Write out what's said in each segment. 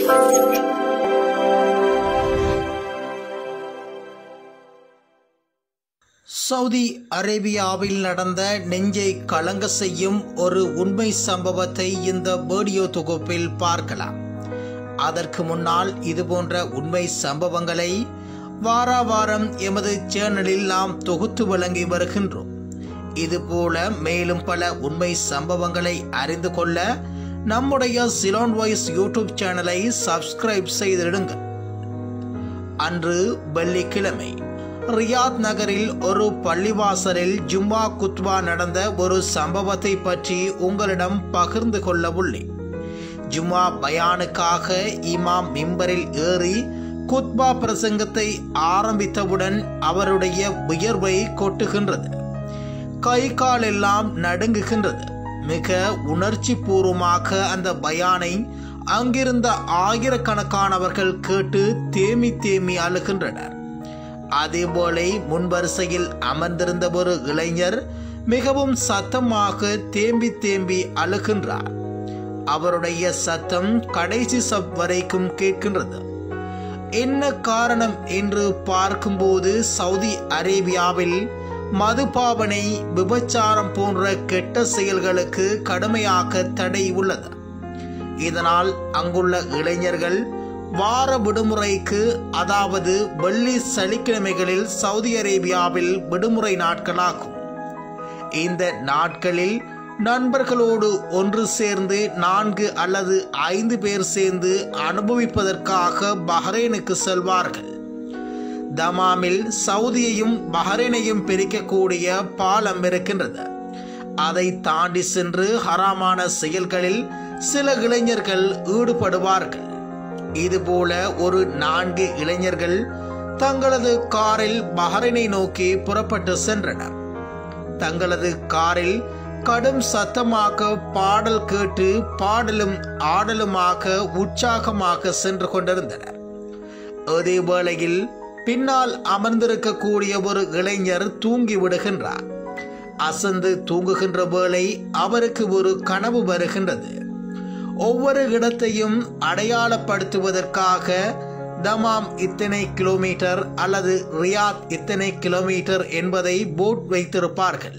Saudi அரேபியாவில் நடந்த நெஞ்சை கலங்க செய்யும் ஒரு உண்மை சம்பவத்தை இந்த வீடியோ தொகுப்பில் பார்க்கலாம் அதற்கு முன்னால் இதுபோன்ற உண்மை சம்பவங்களை வாரா வாரம் எமது சேனலில் நாம் தொகுத்து வழங்கி வருகின்றோம் இதுபோல மேலும் பல உண்மை சம்பவங்களை அறிந்து கொள்ள நம்முடைய சிலோன் வாய்ஸ் யூடியூப் சேனலை சப்ஸ்கிரைப் செய்திடுங்கள் அன்று வெள்ளிக்கிழமை ரியாத் நகரில் ஒரு பள்ளிவாசலில் ஜும்மா குத்வா நடந்த ஒரு சம்பவத்தை பற்றி உங்களிடம் பகிர்ந்து கொள்ள உள்ளேன் ஜும்மா பயானுக்காக இமாம் மிம்பரில் ஏறி குத்பா பிரசங்கத்தை ஆரம்பித்தவுடன் அவருடைய வியர்வை கொட்டுகின்றது கை கால் எல்லாம் நடுங்குகின்றது மிக உணர்ச்சி பூர்வமாக அந்த பயானை அங்கிருந்த ஆயிரக்கணக்கானவர்கள் கேட்டு தேமி தேமி அழுகின்றனர் அதேபோல முன்வரிசையில் அமர்ந்திருந்த ஒரு இளைஞர் மிகவும் சத்தமாக தேம்பி தேம்பி அழுகின்றார் அவருடைய சத்தம் கடைசி சப் வரைக்கும் கேட்கின்றது என்ன காரணம் என்று பார்க்கும்போது சவுதி அரேபியாவில் மதுபாவனை விபச்சாரம் போன்ற கெட்ட செயல்களுக்கு கடுமையாக தடை உள்ளது இதனால் அங்குள்ள இளைஞர்கள் வார விடுமுறைக்கு அதாவது வெள்ளி சனிக்கிழமைகளில் சவுதி அரேபியாவில் விடுமுறை நாட்களாகும் இந்த நாட்களில் நண்பர்களோடு ஒன்று சேர்ந்து நான்கு அல்லது ஐந்து பேர் சேர்ந்து அனுபவிப்பதற்காக பஹ்ரைனுக்கு செல்வார்கள் தமாமில் சவுதியையும் பஹ்ரைனையும் பிரிக்கக்கூடிய பாலம் இருக்கின்றது அதை தாண்டி சென்று ஹராமான செயல்களில் சில இளைஞர்கள் ஈடுபடுவார்கள் இதுபோல ஒரு நான்கு இளைஞர்கள் தங்களது காரில் பஹ்ரைனை நோக்கி புறப்பட்டு சென்றனர் தங்களது காரில் கடும் சத்தமாக பாடல் கேட்டு பாடலும் ஆடலுமாக உற்சாகமாக சென்று கொண்டிருந்தனர் அதே வேளையில் பின்னால் அமர்ந்திருக்கக்கூடிய ஒரு இளைஞர் தூங்கி விடுகின்றார் அசந்து தூங்குகின்ற வேளை அவருக்கு ஒரு கனவு வருகின்றது ஒவ்வொரு இடத்தையும் அடையாளப்படுத்துவதற்காக தமாம் இத்தனை கிலோமீட்டர் அல்லது ரியாத் இத்தனை கிலோமீட்டர் என்பதை போட் வைத்திருப்பார்கள்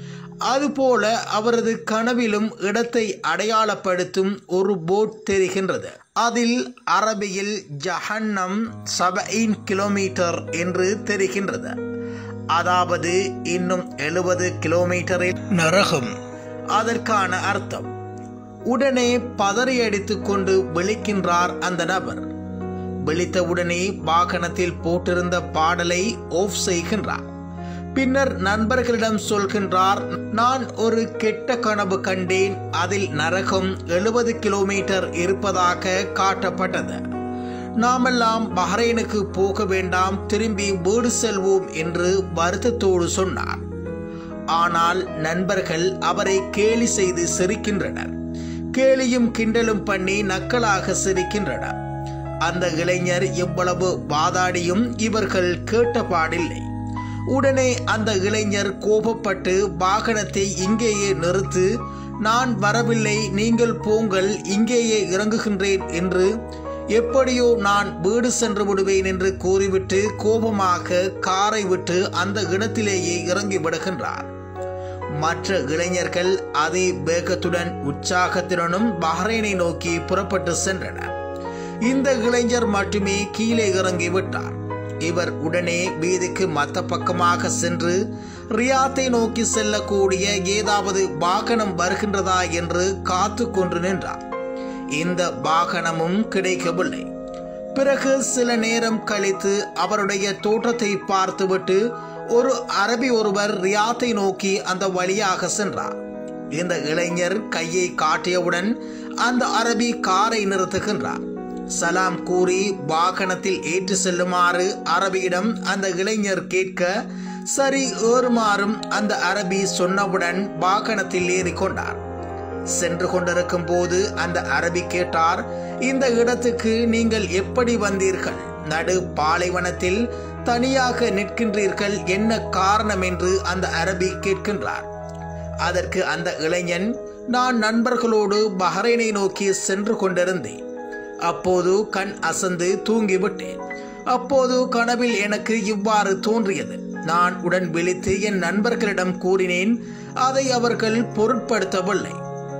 அதுபோல அவரது கனவிலும் இடத்தை அடையாளப்படுத்தும் ஒரு போட் தெரிகின்றது அதில் அரபியில் ஜஹன்னம் சபைன் கிலோமீட்டர் என்று தெரிகின்றது அதாவது இன்னும் எழுபது கிலோமீட்டரில் நரகம் அதற்கான அர்த்தம் உடனே பதறி அடித்துக் கொண்டு விழிக்கின்றார் அந்த நபர் விழித்தவுடனே வாகனத்தில் போட்டிருந்த பாடலை ஆஃப் செய்கின்றார் பின்னர் நண்பர்களிடம் சொல்கின்றார் நான் ஒரு கெட்ட கனவு கண்டேன் அதில் நரகம் எழுபது கிலோமீட்டர் இருப்பதாக காட்டப்பட்டது நாமெல்லாம் பஹ்ரைனுக்கு போக வேண்டாம் திரும்பி வீடு செல்வோம் என்று வருத்தத்தோடு சொன்னார் ஆனால் நண்பர்கள் அவரை கேலி செய்து சிரிக்கின்றனர் கேலியும் கிண்டலும் பண்ணி நக்கலாக சிரிக்கின்றனர் அந்த இளைஞர் எவ்வளவு வாதாடியும் இவர்கள் கேட்டபாடில்லை உடனே அந்த இளைஞர் கோபப்பட்டு வாகனத்தை இங்கேயே நிறுத்து நான் வரவில்லை நீங்கள் போங்கள் இங்கேயே இறங்குகின்றேன் என்று எப்படியோ நான் வீடு சென்று விடுவேன் என்று கூறிவிட்டு கோபமாக காரை விட்டு அந்த இடத்திலேயே இறங்கி விடுகின்றார் மற்ற இளைஞர்கள் அதே வேகத்துடன் உற்சாகத்துடனும் பஹ்ரைனை நோக்கி புறப்பட்டு சென்றனர் இந்த இளைஞர் மட்டுமே கீழே இறங்கி விட்டார் இவர் உடனே வீதிக்கு மத்த பக்கமாக சென்று ரியாத்தை நோக்கி செல்லக்கூடிய ஏதாவது வாகனம் வருகின்றதா என்று காத்து கொண்டு நின்றார் இந்த வாகனமும் கிடைக்கவில்லை பிறகு சில நேரம் கழித்து அவருடைய தோற்றத்தை பார்த்துவிட்டு ஒரு அரபி ஒருவர் ரியாத்தை நோக்கி அந்த வழியாக சென்றார் இந்த இளைஞர் கையை காட்டியவுடன் அந்த அரபி காரை நிறுத்துகின்றார் சலாம் கூறி வாகனத்தில் ஏற்றி செல்லுமாறு அரபியிடம் அந்த இளைஞர் கேட்க சரி ஏறுமாறும் அந்த அரபி சொன்னவுடன் வாகனத்தில் ஏறிக்கொண்டார் சென்று கொண்டிருக்கும் போது அந்த அரபி கேட்டார் இந்த இடத்துக்கு நீங்கள் எப்படி வந்தீர்கள் நடு பாலைவனத்தில் தனியாக நிற்கின்றீர்கள் என்ன காரணம் என்று அந்த அரபி கேட்கின்றார் அதற்கு அந்த இளைஞன் நான் நண்பர்களோடு பஹ்ரைனை நோக்கி சென்று கொண்டிருந்தேன் அப்போது கண் அசந்து தூங்கிவிட்டேன் அப்போது கனவில் எனக்கு இவ்வாறு தோன்றியது நான் உடன் விழித்து என் நண்பர்களிடம் கூறினேன் அதை அவர்கள் பொருட்படுத்தவில்லை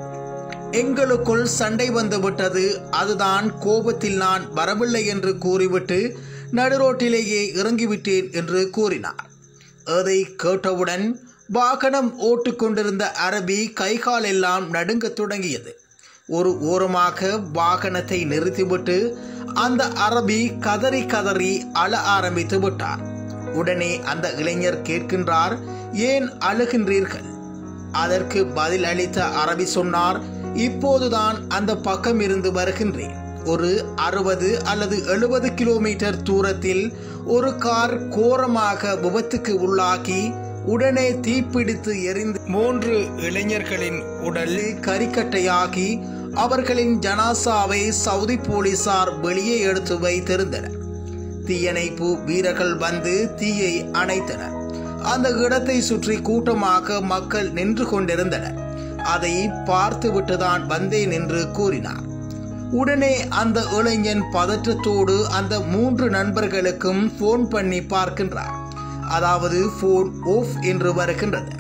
எங்களுக்குள் சண்டை வந்து விட்டது அதுதான் கோபத்தில் நான் வரவில்லை என்று கூறிவிட்டு நடுரோட்டிலேயே இறங்கிவிட்டேன் என்று கூறினார் அதை கேட்டவுடன் வாகனம் ஓட்டிக்கொண்டிருந்த அரபி கைகால் எல்லாம் நடுங்கத் தொடங்கியது ஒரு ஓரமாக வாகனத்தை நிறுத்திவிட்டு அந்த அரபி கதறி கதறி அழ ஆரம்பித்து விட்டார் உடனே அந்த இளைஞர் கேட்கின்றார் ஏன் அழுகின்றீர்கள் அதற்கு பதில் அளித்த அரபி சொன்னார் இப்போதுதான் அந்த பக்கம் இருந்து வருகின்றேன் ஒரு அறுபது அல்லது எழுபது கிலோமீட்டர் தூரத்தில் ஒரு கார் கோரமாக விபத்துக்கு உள்ளாகி உடனே தீப்பிடித்து எரிந்து மூன்று இளைஞர்களின் உடல் கரிக்கட்டையாகி அவர்களின் ஜனாசாவை சவுதி போலீசார் வெளியே எடுத்து வைத்திருந்தனர் தீயணைப்பு வீரர்கள் வந்து தீயை அணைத்தனர் அந்த இடத்தை சுற்றி கூட்டமாக மக்கள் நின்று கொண்டிருந்தனர் அதை பார்த்துவிட்டுதான் வந்தேன் என்று கூறினார் உடனே அந்த இளைஞன் பதற்றத்தோடு அந்த மூன்று நண்பர்களுக்கும் போன் பண்ணி பார்க்கின்றார் அதாவது போன் ஆஃப் என்று வருகின்றது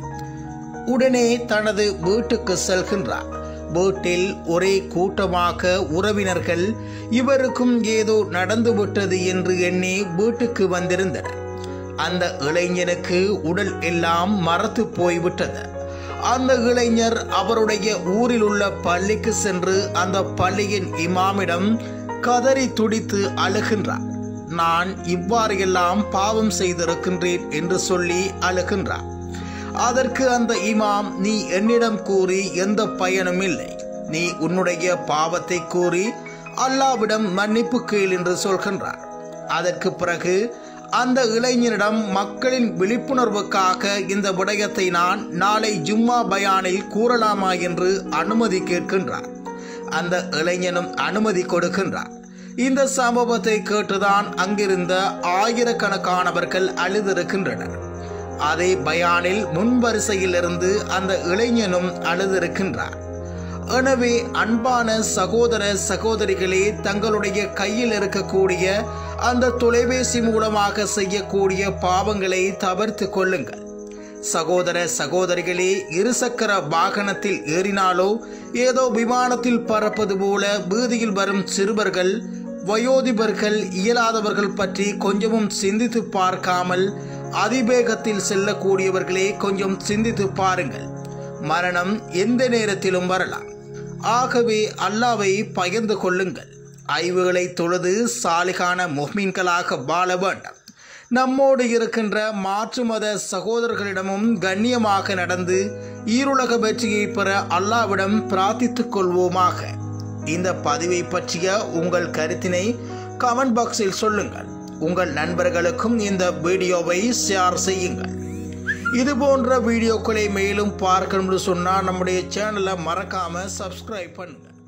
உடனே தனது வீட்டுக்கு செல்கின்றார் வீட்டில் ஒரே கூட்டமாக உறவினர்கள் இவருக்கும் ஏதோ நடந்துவிட்டது என்று எண்ணி வீட்டுக்கு வந்திருந்தனர் அந்த இளைஞனுக்கு உடல் எல்லாம் மறத்து போய்விட்டது அந்த இளைஞர் அவருடைய ஊரில் உள்ள பள்ளிக்கு சென்று அந்த பள்ளியின் இமாமிடம் கதறி துடித்து அழுகின்றார் நான் இவ்வாறு எல்லாம் பாவம் செய்திருக்கின்றேன் என்று சொல்லி அழுகின்றார் அதற்கு அந்த இமாம் நீ என்னிடம் கூறி எந்த பயனும் இல்லை நீ உன்னுடைய பாவத்தை கூறி அல்லாவிடம் மன்னிப்பு கேள் என்று சொல்கின்றார் அதற்கு பிறகு அந்த இளைஞனிடம் மக்களின் விழிப்புணர்வுக்காக இந்த விடயத்தை நான் நாளை ஜும்மா பயானில் கூறலாமா என்று அனுமதி கேட்கின்றார் அந்த இளைஞனும் அனுமதி கொடுக்கின்றார் இந்த சம்பவத்தை கேட்டுதான் அங்கிருந்த ஆயிரக்கணக்கானவர்கள் அழுதிருக்கின்றனர் அதே பயானில் முன்வரிசையில் இருந்து அந்த இளைஞனும் அழுதிருக்கின்றார் எனவே அன்பான சகோதர சகோதரிகளே தங்களுடைய கையில் இருக்கக்கூடிய அந்த தொலைபேசி மூலமாக செய்யக்கூடிய பாவங்களை தவிர்த்து கொள்ளுங்கள் சகோதர சகோதரிகளே இருசக்கர வாகனத்தில் ஏறினாலோ ஏதோ விமானத்தில் பறப்பது போல வீதியில் வரும் சிறுவர்கள் வயோதிபர்கள் இயலாதவர்கள் பற்றி கொஞ்சமும் சிந்தித்து பார்க்காமல் அதிவேகத்தில் செல்லக்கூடியவர்களே கொஞ்சம் சிந்தித்து பாருங்கள் மரணம் எந்த நேரத்திலும் வரலாம் ஆகவே அல்லாவை பயந்து கொள்ளுங்கள் ஐவுகளை தொழுது சாலிகான முஹ்மீன்களாக வாழ வேண்டும் நம்மோடு இருக்கின்ற மாற்று மத சகோதரர்களிடமும் கண்ணியமாக நடந்து ஈருலக வெற்றியை பெற அல்லாவிடம் பிரார்த்தித்துக் கொள்வோமாக இந்த பதிவை பற்றிய உங்கள் கருத்தினை கமெண்ட் பாக்ஸில் சொல்லுங்கள் உங்கள் நண்பர்களுக்கும் இந்த வீடியோவை ஷேர் செய்யுங்கள் இது போன்ற வீடியோக்களை மேலும் பார்க்கணும்னு சொன்னால் நம்முடைய சேனலை மறக்காமல் சப்ஸ்கிரைப் பண்ணுங்கள்